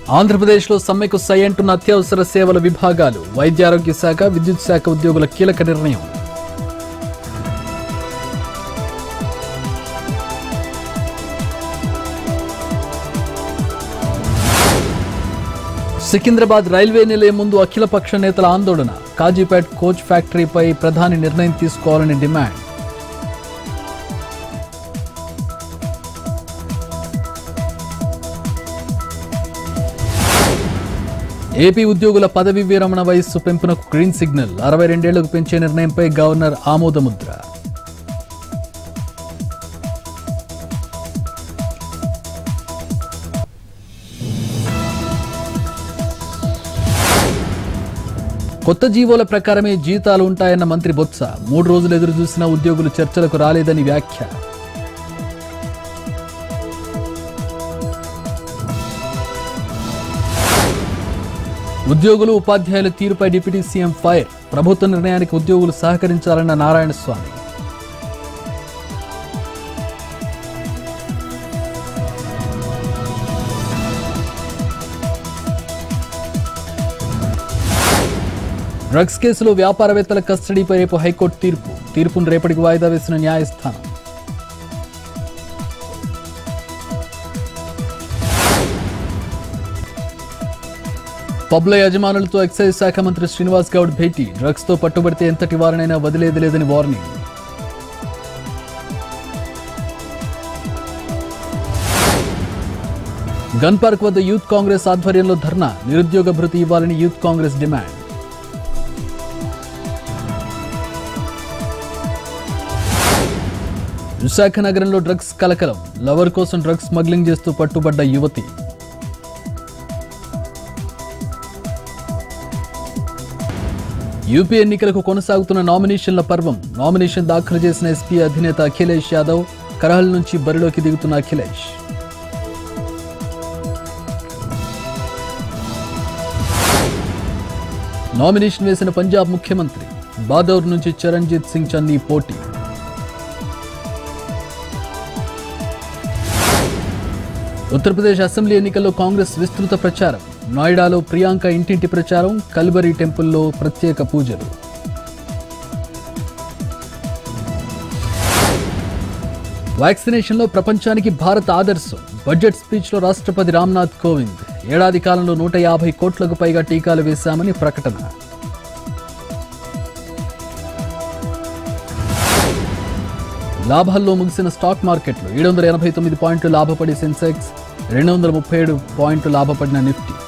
ఆంధ్రప్రదేశ్లో సమ్మెకు సై అంటున్న అత్యవసర సేవల విభాగాలు వైద్య ఆరోగ్య శాఖ విద్యుత్ శాఖ ఉద్యోగుల కీలక నిర్ణయం సికింద్రాబాద్ రైల్వే నిలయం ముందు అఖిలపక్ష నేతల ఆందోళన కాజీపేట్ కోచ్ ఫ్యాక్టరీపై ప్రధాని నిర్ణయం తీసుకోవాలని డిమాండ్ ఏపీ ఉద్యోగుల పదవి విరమణ వయస్సు పెంపునకు గ్రీన్ సిగ్నల్ అరవై రెండేళ్లకు పెంచే నిర్ణయంపై గవర్నర్ ఆమోదముద్ర కొత్త జీవోల ప్రకారమే జీతాలు ఉంటాయన్న మంత్రి బొత్స మూడు రోజులు ఎదురు చూసిన ఉద్యోగులు చర్చలకు రాలేదని వ్యాఖ్య ఉద్యోగులు ఉపాధ్యాయుల తీరుపై డిప్యూటీ సీఎం ఫైర్ ప్రభుత్వ నిర్ణయానికి ఉద్యోగులు సహకరించాలన్న నారాయణ స్వామి డ్రగ్స్ కేసులో వ్యాపారవేత్తల కస్టడీపై రేపు హైకోర్టు తీర్పు తీర్పును రేపటికి వాయిదా వేసిన న్యాయస్థానం పబ్ల యజమానులతో ఎక్సైజ్ శాఖ మంత్రి శ్రీనివాస్ గౌడ్ భేటీ డ్రగ్స్ తో పట్టుబడితే ఎంతటి వారినైనా వదిలేది లేదని వార్నింగ్ గన్ పార్క్ వద్ద యూత్ కాంగ్రెస్ ఆధ్వర్యంలో ధర్నా నిరుద్యోగ భృతి ఇవ్వాలని యూత్ కాంగ్రెస్ డిమాండ్ విశాఖ నగరంలో డ్రగ్స్ కలకలం లవర్ కోసం డ్రగ్స్ స్మగ్లింగ్ చేస్తూ పట్టుబడ్డ యువతి యూపీ ఎన్నికలకు కొనసాగుతున్న నామినేషన్ల పర్వం నామినేషన్ దాఖలు చేసిన ఎస్పీ అధినేత అఖిలేష్ యాదవ్ కరహల్ నుంచి బరిలోకి దిగుతున్న అఖిలేష్ నామినేషన్ వేసిన పంజాబ్ ముఖ్యమంత్రి బాదౌర్ నుంచి చరణ్జీత్ సింగ్ చన్నీ పోటీ ఉత్తరప్రదేశ్ అసెంబ్లీ ఎన్నికల్లో కాంగ్రెస్ విస్తృత ప్రచారం నోయిడాలో ప్రియాంక ఇంటింటి ప్రచారం కల్బరీ టెంపుల్లో ప్రత్యేక పూజలు వ్యాక్సినేషన్లో ప్రపంచానికి భారత్ ఆదర్శం బడ్జెట్ స్పీచ్లో రాష్ట్రపతి రామ్నాథ్ కోవింద్ ఏడాది కాలంలో నూట యాభై కోట్లకు పైగా టీకాలు వేశామని ప్రకటన లాభాల్లో ముగిసిన స్టాక్ మార్కెట్లు ఏడు వందల ఎనభై తొమ్మిది పాయింట్లు లాభపడి సెన్సెక్స్ రెండు వందల ముప్పై ఏడు పాయింట్లు లాభపడిన నిఫ్టీ